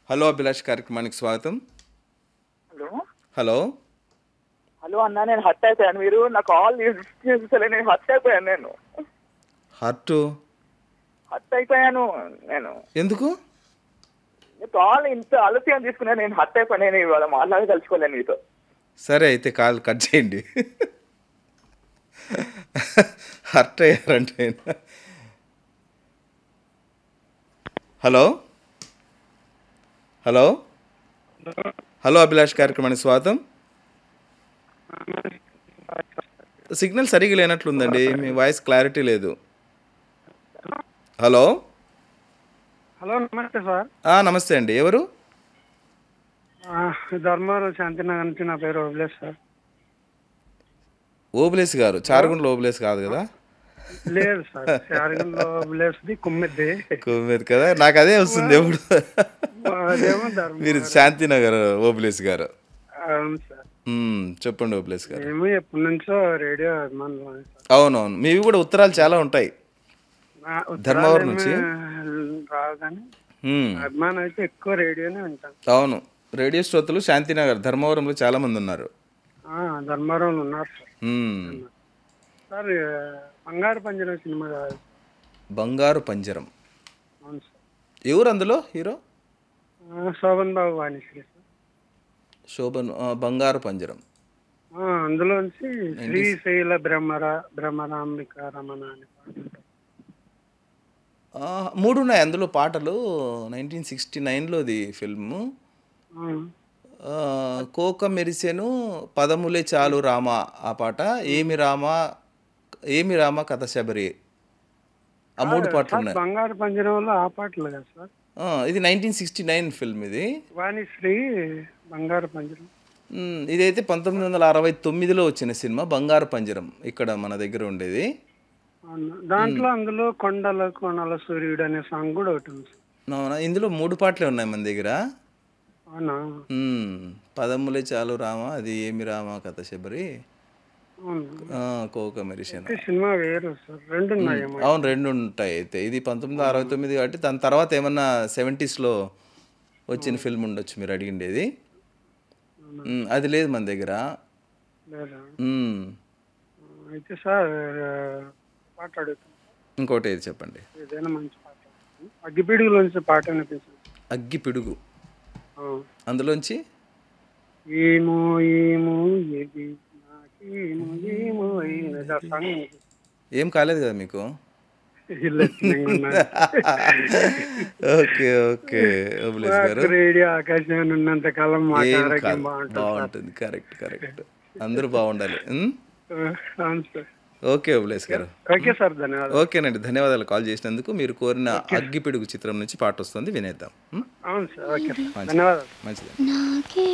Hello Abhilash కార్యక్రమానికి స్వాగతం hello hello hello అన్న నేను హర్ట్ అయిపోయాను మీరు నా కాల్ చేసలే నేను హర్ట్ అయిపోయాను నేను హర్ట్ హర్ట్ అయిపోయాను నేను ఎందుకు మీ కాల్ ఇంత ఆలస్యం తీసుకున్నా నేను హర్ట్ అయిపోయాను నేను ఇవాళ మాట్లాడి కలుసుకోలేను మీతో సరే అయితే కాల్ కట్ చేయండి హర్ట్ అయ్యారంటే హలో హలో హలో అభిలాష్ కార్యక్రమానికి స్వాగతం సిగ్నల్ సరిగా లేనట్లుందండి మీ వాయిస్ క్లారిటీ లేదు హలో హలో నమస్తే సార్ ఆ, నమస్తే అండి ఎవరు ఆ, ధర్మవరం శాంతినగర్ నుంచి నా పేరు వదిలేస్ సార్ ఓబులేస్ గారు చారుగుండ్ల ఓబులేస్ కాదు కదా లేదు సార్ శారగంలో వదిలేస్ది కుమ్మిద్ది కుమ్మేది కదా నాకు అదే వస్తుంది ఎప్పుడు అదేమో ధర్మ మీరు శాంతినగర్ ఓబులేస్ గారు అవును సార్ మ్మ్, చెప్పండి ఓబులేస్ గారు మేము ఎప్పటి నుంచో రేడియో అభిమానులు సార్ అవునవును మీవి కూడా ఉత్తరాలు చాలా ఉంటాయి నా ధర్మవరం ఉత్తరాలు నుంచి? ఏమీ రావు కానీ మ్మ్, అభిమానం అయితే ఎక్కువ రేడియోనే ఉంటాను అవును రేడియో శ్రోతలు శాంతినగర్ ధర్మవరంలో చాలా మంది ఉన్నారు ఆ, ధర్మవరంలో ఉన్నారు సార్ మ్మ్, సార్ బంగారు పంజరం సినిమా కాదు బంగారు పంజరం అవును సార్ ఎవరు అందులో హీరో ఆ, శోభన్ బాబు వాణిశ్రీ సార్ శోభన్ ఆ, బంగారు పంజరం ఆ, అందులోంచి శ్రీశైల భ్రమర భ్రమరాంబిక రమణ అనే పాట ఉంటుంది. ఆ, మూడు ఉన్నాయి అందులో పాటలు నైన్టీన్ సిక్స్టీ నైన్లోది ఫిల్ము ఆ, ఆ, కోక మెరిసెను పదములే చాలు రామ ఆ పాట ఏమి రామ ఏమి రామ కథ శబరి ఆ మూడు పాటలు సార్ ఉన్నాయి బంగారు పంజరంలో ఆ పాటలు కదా సార్ ఆ, ఇది నైన్టీన్ సిక్స్టీ నైన్ ఫిల్మ్ ఇది వాణిశ్రీ బంగారు పంజరం మ్, ఇదైతే పంతొమ్మిది వందల అరవై తొమ్మిదిలో వచ్చిన సినిమా బంగారు పంజరం ఇక్కడ మన దగ్గర ఉండేది అవును దాంట్లో అందులో కొండల కోణల సూర్యుడు అనే సాంగ్ కూడా ఒకటి ఉంది సార్ అవునా ఇందులో మూడు పాటలే ఉన్నాయి మన దగ్గర అవునా మ్, పదములే చాలు రామ అది ఏమి రామ కథ శబరి అవును ఆ, కోక మెరిసెను ఈ సినిమా వేరు సార్ రెండు ఉన్నాయేమో అవును రెండు ఉంటాయి అయితే ఇది పంతొమ్మిది వందల అరవై తొమ్మిది కాబట్టి దాని తర్వాత ఏమన్నా సెవెంటీస్లో వచ్చిన ఫిల్మ్ ఉండొచ్చు మీరు అడిగిండేది మ్, అది లేదు మన దగ్గర లేదా మ్, అయితే సార్ పాట అడుగుతాను ఇంకోటి ఏది చెప్పండి ఏదైనా మంచి పాట అగ్గిపిడుగులోంచి పాట అనిపించింది అగ్గి పిడుగు అందులోంచి ఏమో ఏమో ఏది నాకేమో ఏమో ఏది ఆ సాంగ్ అనిపించింది. ఏం కాలేదు కదా మీకు ఇల్లు ఎత్తునంగా ఉన్నది. ఓకే ఓకే ఓబులేష్ గారు మాకు రేడియో ఆకాశం ఉన్నంత కాలం మాకు ఏం ఆరోగ్యం కాదు బాగుంటుంది బాగుంటుంది కరెక్ట్ కరెక్ట్ అందరూ బాగుండాలి మ్? ఆ, అవును సార్ ఓకే ఓబులేష్ గారు ఓకే సార్ ధన్యవాదాలు ఓకేనండి ధన్యవాదాలు కాల్ చేసినందుకు మీరు కోరిన అగ్గిపిడుగు చిత్రం నుంచి పాట వస్తుంది వినేద్దాం మ్? అవును సార్ ఓకే సార్ ధన్యవాదాలు మంచిది నాకే